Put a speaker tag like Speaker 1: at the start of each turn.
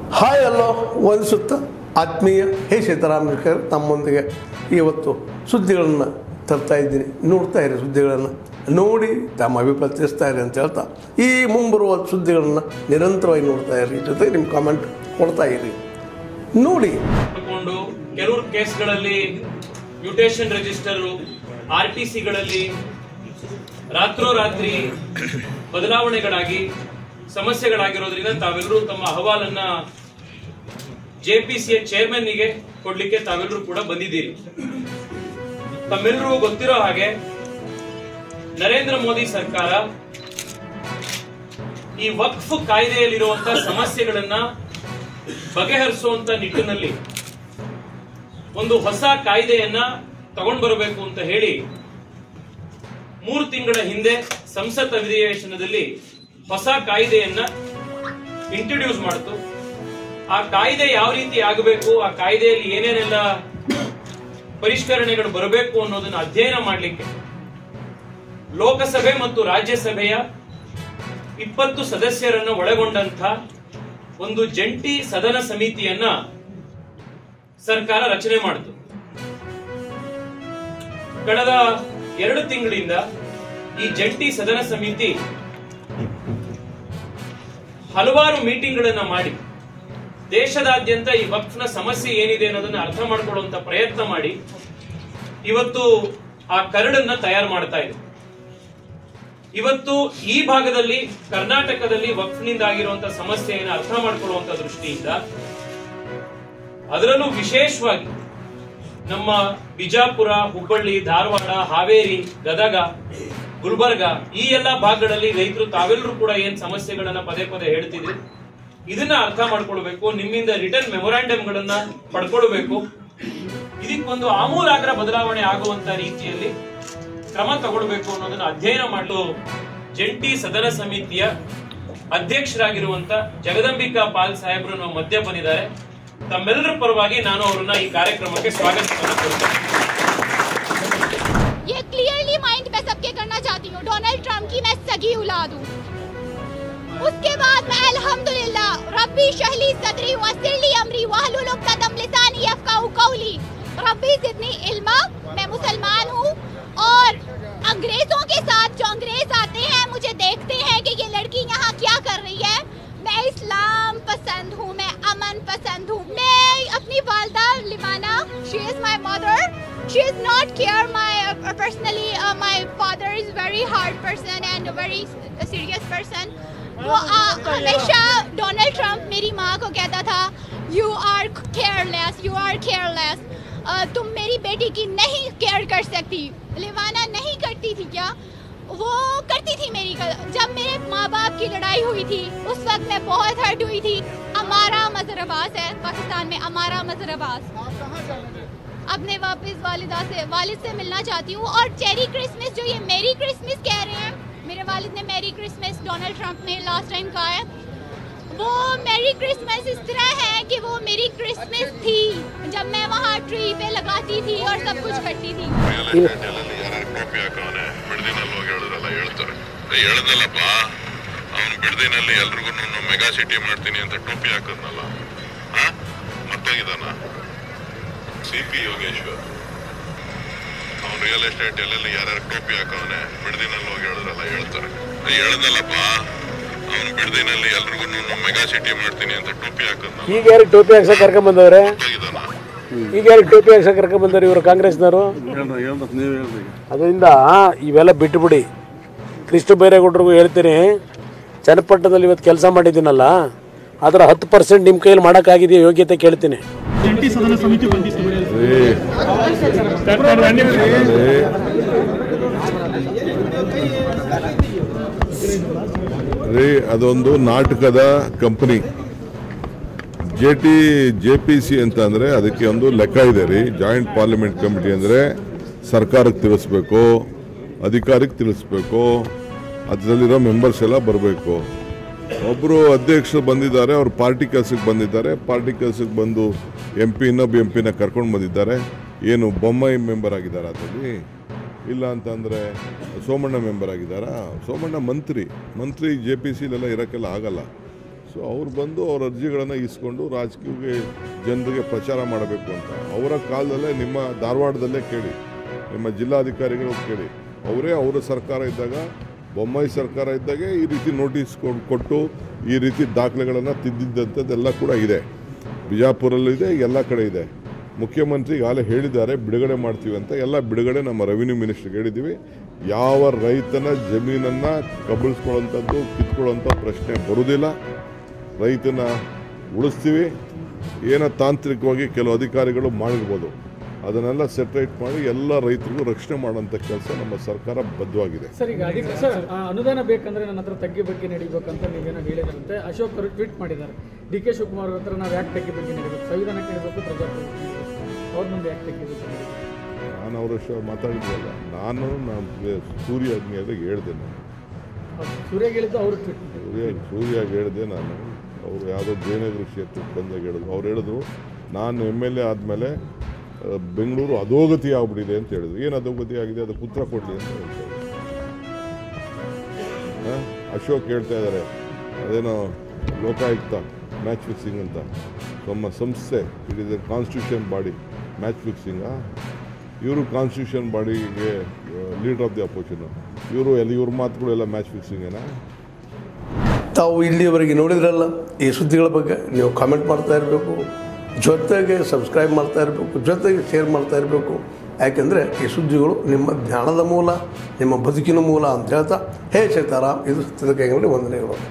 Speaker 1: Hi ಅಲ್ಲೋ ವಂದಿಸುತ್ತ ಆತ್ಮೀಯ ಹೇ ಸೀತಾರಾಮಕರ್ ತಮ್ಮೊಂದಿಗೆ ಇವತ್ತು ಸುದ್ದಿಗಳನ್ನು ತರ್ತಾ ಇದ್ದೀನಿ ನೋಡ್ತಾ ಇರಿ ಸುದ್ದಿಗಳನ್ನು ನೋಡಿ ತಮ್ಮ ಅಭಿಪ್ರಾಯ ತಿಳಿಸ್ತಾ ಇರಿ ಅಂತ ಹೇಳ್ತಾ ಈ ಮುಂಬರುವ ಸುದ್ದಿಗಳನ್ನು ನಿರಂತರವಾಗಿ ನೋಡ್ತಾ ಇರಿ ಜೊತೆಗೆ ನಿಮ್ಮ ಕಾಮೆಂಟ್ ಕೊಡ್ತಾ ಇರಿ ನೋಡಿ
Speaker 2: ಮಾಡಿಕೊಂಡು ಕೆಲವು ಕೇಸ್ಗಳಲ್ಲಿ ಮ್ಯೂಟೇಷನ್ ರಿಜಿಸ್ಟರ್ ಆರ್ ಟಿ ಸಿಗಳಲ್ಲಿ ರಾತ್ರೋರಾತ್ರಿ ಬದಲಾವಣೆಗಳಾಗಿ ಸಮಸ್ಯೆಗಳಾಗಿರೋದ್ರಿಂದ ತಾವೆಲ್ಲರೂ ತಮ್ಮ ಅಹವಾಲನ್ನ ಜೆಪಿಸಿಯ ಚೇರ್ಮನ್ನಿಗೆ ಕೊಡ್ಲಿಕ್ಕೆ ತಾವೆಲ್ಲರೂ ಕೂಡ ಬಂದಿದ್ದೀರಿ ತಮ್ಮೆಲ್ಲರಿಗೂ ಗೊತ್ತಿರೋ ಹಾಗೆ ನರೇಂದ್ರ ಮೋದಿ ಸರ್ಕಾರ ಈ ವಕ್ಫ್ ಕಾಯ್ದೆಯಲ್ಲಿರುವಂತಹ ಸಮಸ್ಯೆಗಳನ್ನ ಬಗೆಹರಿಸುವಂತ ನಿಟ್ಟಿನಲ್ಲಿ ಒಂದು ಹೊಸ ಕಾಯ್ದೆಯನ್ನ ತಗೊಂಡ್ ಬರಬೇಕು ಅಂತ ಹೇಳಿ ಮೂರು ತಿಂಗಳ ಹಿಂದೆ ಸಂಸತ್ ಅಧಿವೇಶನದಲ್ಲಿ ಹೊಸ ಕಾಯ್ದೆಯನ್ನ ಇಂಟ್ರೊಡ್ಯೂಸ್ ಮಾಡಿತು ಆ ಕಾಯ್ದೆ ಯಾವ ರೀತಿ ಆಗಬೇಕು ಆ ಕಾಯ್ದೆಯಲ್ಲಿ ಏನೇನೆಲ್ಲ ಪರಿಷ್ಕರಣೆಗಳು ಬರಬೇಕು ಅನ್ನೋದನ್ನ ಅಧ್ಯಯನ ಮಾಡಲಿಕ್ಕೆ ಲೋಕಸಭೆ ಮತ್ತು ರಾಜ್ಯಸಭೆಯ ಇಪ್ಪತ್ತು ಸದಸ್ಯರನ್ನು ಒಳಗೊಂಡಂತ ಒಂದು ಜಂಟಿ ಸದನ ಸಮಿತಿಯನ್ನ ಸರ್ಕಾರ ರಚನೆ ಮಾಡಿತು ಕಳೆದ ಎರಡು ತಿಂಗಳಿಂದ ಈ ಜಂಟಿ ಸದನ ಸಮಿತಿ ಹಲವಾರು ಮೀಟಿಂಗ್ಗಳನ್ನ ಮಾಡಿ ದೇಶದಾದ್ಯಂತ ಈ ವಕ್ಫ್ನ ಸಮಸ್ಯೆ ಏನಿದೆ ಅನ್ನೋದನ್ನ ಅರ್ಥ ಮಾಡ್ಕೊಳ್ಳುವಂತ ಪ್ರಯತ್ನ ಮಾಡಿ ಇವತ್ತು ಆ ಕರಡನ್ನ ತಯಾರು ಮಾಡ್ತಾ ಇದೆ ಇವತ್ತು ಈ ಭಾಗದಲ್ಲಿ ಕರ್ನಾಟಕದಲ್ಲಿ ವಕ್ಫ್ನಿಂದ ಆಗಿರುವಂತಹ ಸಮಸ್ಯೆಯನ್ನು ಅರ್ಥ ಮಾಡ್ಕೊಳ್ಳುವಂತ ದೃಷ್ಟಿಯಿಂದ ಅದರಲ್ಲೂ ವಿಶೇಷವಾಗಿ ನಮ್ಮ ಬಿಜಾಪುರ ಹುಬ್ಬಳ್ಳಿ ಧಾರವಾಡ ಹಾವೇರಿ ಗದಗ ಗುಲ್ಬರ್ಗ ಈ ಎಲ್ಲಾ ಭಾಗಗಳಲ್ಲಿ ರೈತರು ತಾವೆಲ್ಲರೂ ಕೂಡ ಏನ್ ಸಮಸ್ಯೆಗಳನ್ನ ಪದೇ ಪದೇ ಹೇಳ್ತಿದ್ರು ಇದನ್ನ ಅರ್ಥ ಮಾಡ್ಕೊಳ್ಬೇಕು ನಿಮ್ಮಿಂದ ರಿಟರ್ನ್ ಮೆಮೊರಾಂಡಮ್ ಗಳನ್ನ ಪಡ್ಕೊಳ್ಬೇಕು ಇದಕ್ಕೊಂದು ಆಮೂಲಾಗ್ರ ಬದಲಾವಣೆ ಆಗುವಂತ ರೀತಿಯಲ್ಲಿ ಕ್ರಮ ತಗೊಳ್ಬೇಕು ಅನ್ನೋದನ್ನ ಅಧ್ಯಯನ ಮಾಡಲು ಜಂಟಿ ಸದನ ಸಮಿತಿಯ ಅಧ್ಯಕ್ಷರಾಗಿರುವಂತ ಜಗದಂಬಿಕಾ ಪಾಲ್ ಸಾಹೇಬ್ರು ನಮ್ಮ ಮಧ್ಯ ಬಂದಿದ್ದಾರೆ ತಮ್ಮೆಲ್ಲರ ಪರವಾಗಿ ನಾನು ಅವರನ್ನ ಈ ಕಾರ್ಯಕ್ರಮಕ್ಕೆ ಸ್ವಾಗತವನ್ನು ಕೋರ್ತೇನೆ
Speaker 3: ये क्लियरली माइंड मैं सबके करना चाहती हूँ डोनाल्ड ट्रम्प की मैं सगी औलाद हूँ उसके बाद मैं अल्हम्दुलिल्लाह रब्बी शहली सदरी वसिरली अमरी वहलुल उक़दम लिसानी यफ़क़हू कौली रब्बी जिदनी इल्मा मैं मुसलमान हूँ और अंग्रेजों के साथ जो अंग्रेज आते हैं मुझे देखते हैं कि ये लड़की यहाँ क्या कर रही है मैं इस्लाम पसंद हूँ मैं अमन पसंद हूँ मैं अपनी वालदा लिमाना she is my mother she is not care my personally my father is very hard person and very serious person वो आ, हमेशा डोनाल्ड ट्रंप मेरी माँ को कहता था you are careless you are careless तुम मेरी बेटी की नहीं केयर कर सकती लिवाना नहीं करती थी क्या वो करती थी मेरी कल जब मेरे माँ बाप की लड़ाई हुई थी उस वक्त मैं बहुत हर्ट हुई थी हमारा मजहर अब्बास है पाकिस्तान में हमारा मजहर अब्बास अपने वापस वालिदा से वालिद से मिलना चाहती हूँ और चेरी क्रिसमस जो ये मेरी क्रिसमस कह रहे हैं मेरे वालिद ने मेरी क्रिसमस डोनाल्ड ट्रंप ने लास्ट टाइम कहा है वो मेरी क्रिसमस इस तरह है कि वो मेरी क्रिसमस थी जब मैं वहाँ ट्री पे लगाती थी और सब कुछ करती थी
Speaker 4: ರಿಯಲ್ ಎಸ್ಟೇಟಲ್ಲಿ ಯಾರು ಕಾಪಿ ಹಾಕವನೆ ಬಿಡದಿನಲ್ಲಿ ಹೋಗಿ ಹೇಳಿದ್ರಲ್ಲ ಹೇಳ್ತಾರೆ ಏ ಹೇಳ್ದಲ್ಲಪ್ಪ ಅವನು ಬಿಡದಿನಲ್ಲಿ ಎಲ್ರಿಗೂ ಮೆಗಾ ಸಿಟಿ ಮಾಡ್ತೀನಿ ಅಂತ ಟೋಪಿ ಹಾಕದ್ನಲ್ಲ ಹಾ ಮತ್ತೋಗಿದಾನ ಸಿ ಪಿ ಯೋಗೇಶ್ವರ್ ಅವನು ರಿಯಲ್ ಎಸ್ಟೇಟ್ ಎಲ್ಲೆಲ್ಲಿ ಯಾರ್ಯಾರು ಟೋಪಿ ಹಾಕವನೆ ಬಿಡದಿನಲ್ಲಿ ಹೋಗಿ ಹೇಳಿದ್ರಲ್ಲ ಹೇಳ್ತಾರೆ ಏ ಹೇಳ್ದಲ್ಲಪ್ಪ ಅವನು ಬಿಡದಿನಲ್ಲಿ ಎಲ್ರಿಗೂ ಮೆಗಾ ಸಿಟಿ ಮಾಡ್ತೀನಿ ಅಂತ ಟೋಪಿ ಹಾಕದ್ನಲ್ಲ
Speaker 5: ಈಗ ಯಾರಿಗೆ ಟೋಪಿ ಹಾಕ್ಸಕ್ ಕರ್ಕೊಂಡ್ ಬಂದವ್ರೆ
Speaker 4: ಮತ್ತೋಗಿದಾನ
Speaker 5: ಈಗ ಯಾರಿಗೆ ಟೋಪಿ ಹಾಕ್ಸಕ್ ಕರ್ಕೊಂಡ್ ಬಂದವ್ರು ಇವರು ಕಾಂಗ್ರೆಸ್ನವರು ಅದರಿಂದ ಇವೆಲ್ಲ ಬಿಟ್ಟುಬಿಡಿ ಕೃಷ್ಣ ಬೈರೇಗೌಡರಿಗೂ ಹೇಳ್ತೀನಿ ಚನ್ನಪಟ್ಟಣದಲ್ಲಿ ಇವತ್ತು ಕೆಲಸ ಮಾಡಿದ್ದೀನಲ್ಲ ಅದರ ಹತ್ತು ಪರ್ಸೆಂಟ್ ನಿಮ್ಮ ಕೈಯಲ್ಲಿ ಮಾಡೋಕ್ಕಾಗಿದೆಯಾ ಯೋಗ್ಯತೆ ಕೇಳ್ತೀನಿ
Speaker 6: ಜಂಟಿ ಸದನ ಸಮಿತಿ ಬಂದಿತ್ತು
Speaker 4: ರೀ ಅದೊಂದು ನಾಟಕದ company J T J P C ಅಂತ ಅಂದರೆ ಅದಕ್ಕೆ ಒಂದು ಲೆಕ್ಕ ಇದೆ ರೀ ಜಾಯಿಂಟ್ ಪಾರ್ಲಿಮೆಂಟ್ ಕಮಿಟಿ ಅಂದರೆ ಸರ್ಕಾರಕ್ಕೆ ತಿಳಿಸ್ಬೇಕು ಅಧಿಕಾರಕ್ಕೆ ತಿಳಿಸ್ಬೇಕು ಅದರಲ್ಲಿರೋ ಮೆಂಬರ್ಸ್ ಎಲ್ಲ ಬರಬೇಕು ಒಬ್ಬರು ಅಧ್ಯಕ್ಷರು ಬಂದಿದ್ದಾರೆ ಅವ್ರು ಪಾರ್ಟಿ ಕೆಲಸಕ್ಕೆ ಬಂದಿದ್ದಾರೆ ಪಾರ್ಟಿ ಕೆಲಸಕ್ಕೆ ಬಂದು ಎಂ ಪಿ ಇನ್ನೊಬ್ಬ ಎಂ ಪಿನ ಕರ್ಕೊಂಡು ಬಂದಿದ್ದಾರೆ ಏನು ಬೊಮ್ಮಾಯಿ ಮೆಂಬರ್ ಆಗಿದ್ದಾರೆ ಅದರಲ್ಲಿ ಇಲ್ಲ ಅಂತಂದರೆ ಸೋಮಣ್ಣ ಮೆಂಬರ್ ಆಗಿದ್ದಾರಾ ಸೋಮಣ್ಣ ಮಂತ್ರಿ ಮಂತ್ರಿ ಜೆ ಪಿ ಸಿಲೆಲ್ಲ ಇರೋಕ್ಕೆಲ್ಲ ಆಗಲ್ಲ ಸೊ ಅವ್ರು ಬಂದು ಅವ್ರ ಅರ್ಜಿಗಳನ್ನು ಇಸ್ಕೊಂಡು ರಾಜಕೀಯಕ್ಕೆ ಜನರಿಗೆ ಪ್ರಚಾರ ಮಾಡಬೇಕು ಅಂತ ಅವರ ಕಾಲದಲ್ಲೇ ನಿಮ್ಮ ಧಾರವಾಡದಲ್ಲೇ ಕೇಳಿ ನಿಮ್ಮ ಜಿಲ್ಲಾಧಿಕಾರಿಗಳು ಕೇಳಿ ಅವರೇ ಅವರ ಸರ್ಕಾರ ಇದ್ದಾಗ ಬೊಮ್ಮಾಯಿ ಸರ್ಕಾರ ಇದ್ದಾಗೆ ಈ ರೀತಿ ನೋಟಿಸ್ ಕೊಡ್- ಕೊಟ್ಟು ಈ ರೀತಿ ದಾಖಲೆಗಳನ್ನು ತಿದ್ದಿದ್ದಂಥದ್ದೆಲ್ಲ ಕೂಡ ಇದೆ ಬಿಜಾಪುರಲ್ಲಿದೆ ಎಲ್ಲ ಕಡೆ ಇದೆ ಮುಖ್ಯಮಂತ್ರಿ ಈಗಾಗಲೇ ಹೇಳಿದ್ದಾರೆ ಬಿಡುಗಡೆ ಮಾಡ್ತೀವಿ ಅಂತ ಎಲ್ಲ ಬಿಡುಗಡೆ ನಮ್ಮ ರೆವಿನ್ಯೂ ಮಿನಿಸ್ಟ್ರಿಗೆ ಹೇಳಿದ್ದೀವಿ ಯಾವ ರೈತನ ಜಮೀನನ್ನು ಕಬಳಿಸ್ಕೊಳ್ಳೋಂಥದ್ದು ಕಿತ್ಕೊಳ್ಳೋಂಥ ಪ್ರಶ್ನೆ ಬರುವುದಿಲ್ಲ ರೈತನ ಉಳಿಸ್ತೀವಿ ಏನೋ ತಾಂತ್ರಿಕವಾಗಿ ಕೆಲವು ಅಧಿಕಾರಿಗಳು ಮಾಡಿರ್ಬೋದು ಅದನ್ನೆಲ್ಲ ಸೆಟ್ರೇಟ್ ಮಾಡಿ ಎಲ್ಲ ರೈತರಿಗೂ ರಕ್ಷಣೆ ಮಾಡೋಂಥ ಕೆಲಸ ನಮ್ಮ ಸರ್ಕಾರ ಬದ್ಧವಾಗಿದೆ
Speaker 6: ಸರ್ ಈಗ ಅಧಿಕ ಸರ್ ಆ, ಅನುದಾನ ಬೇಕಂದ್ರೆ ನನ್ನ ಹತ್ರ ತಗ್ಗಿ ಬಗ್ಗೆ ನಡಿಬೇಕಂತ ನೀವೇನೋ ಹೇಳಿದ್ರಂತೆ ಅಶೋಕ್ ಅವರು ಟ್ವೀಟ್ ಮಾಡಿದ್ದಾರೆ ಡಿ ಕೆ ಶಿವಕುಮಾರ್ ಅವ್ರ ಹತ್ರ ನಾವು ಯಾಕೆ ತಗ್ಗಿ ಬಗ್ಗೆ ನಡಿಬೇಕು ಸಂವಿಧಾನಕ್ಕೆ ನಡಿಬೇಕು ಪ್ರಜಾಪ್ರಭುತ್ವ ಅವ್ರ ಮುಂದೆ ಯಾಕೆ ತಗ್ಗಿಬೇಕು
Speaker 4: ನಾನು ಅವರ ವಿಷಯ ಮಾತಾಡಿದ್ವಲ್ಲ ನಾನು ನಮ್ಮ ಸೂರ್ಯ ಅಗ್ನಿಯಾಗ ಹೇಳ್ದೆ ನಾನು
Speaker 6: ಸೂರ್ಯ ಹೇಳಿದ್ದು ಅವರು ಟ್ವೀಟ್
Speaker 4: ಸೂರ್ಯ ಸೂರ್ಯಾಗ ಹೇಳಿದೆ ನಾನು ಅವರು ಯಾವುದೋ ಜಯನಗರ ಕ್ಷೇತ್ರಕ್ಕೆ ಬಂದಾಗ ಹೇಳಿದ್ರು ಅವ್ರು ಹೇಳಿದ್ರು ನಾನು ಎಮ್ ಎಲ್ ಎ ಆದಮೇಲೆ ಬೆಂಗಳೂರು ಅಧೋಗತಿ ಆಗ್ಬಿಟ್ಟಿದೆ ಅಂತ ಹೇಳಿದ್ರು ಏನು ಅಧೋಗತಿ ಆಗಿದೆ ಅದಕ್ಕೆ ಉತ್ತರ ಕೊಡಲಿ ಅಂತ ಹೇಳ್ತಾರೆ ಆ? ಅಶೋಕ್ ಹೇಳ್ತಾ ಇದ್ದಾರೆ ಅದೇನೋ ಲೋಕಾಯುಕ್ತ ಮ್ಯಾಚ್ ಫಿಕ್ಸಿಂಗ್ ಅಂತ ನಮ್ಮ ಸಂಸ್ಥೆ it is a constitution body match ಫಿಕ್ಸಿಂಗಾ ಇವರು ಕಾನ್ಸ್ಟಿಟ್ಯೂಷನ್ ಬಾಡಿಗೆ ಲೀಡರ್ ಆಫ್ ದಿ ಅಪೋಸಿಷನ್ ಇವರು ಎಲ್ಲ ಇವ್ರ ಮಾತುಗಳೆಲ್ಲ ಮ್ಯಾಚ್ ಫಿಕ್ಸಿಂಗೇನಾ
Speaker 1: ತಾವು ಇಲ್ಲಿಯವರೆಗೆ ನೋಡಿದ್ರಲ್ಲ ಈ ಸುದ್ದಿಗಳ ಬಗ್ಗೆ ನೀವು ಕಾಮೆಂಟ್ ಮಾಡ್ತಾ ಇರಬೇಕು ಜೊತೆಗೆ ಸಬ್ಸ್ಕ್ರೈಬ್ ಮಾಡ್ತಾ ಇರಬೇಕು ಜೊತೆಗೆ ಶೇರ್ ಮಾಡ್ತಾ ಇರಬೇಕು ಯಾಕೆಂದರೆ ಈ ಸುದ್ದಿಗಳು ನಿಮ್ಮ ಜ್ಞಾನದ ಮೂಲ ನಿಮ್ಮ ಬದುಕಿನ ಮೂಲ ಅಂತ ಹೇಳ್ತಾ ಹೇ ಸೀತಾರಾಮ್ ಇದು ಸತ್ಯದ ಕೈಗಳಲ್ಲಿ ವಂದನೆಗಳು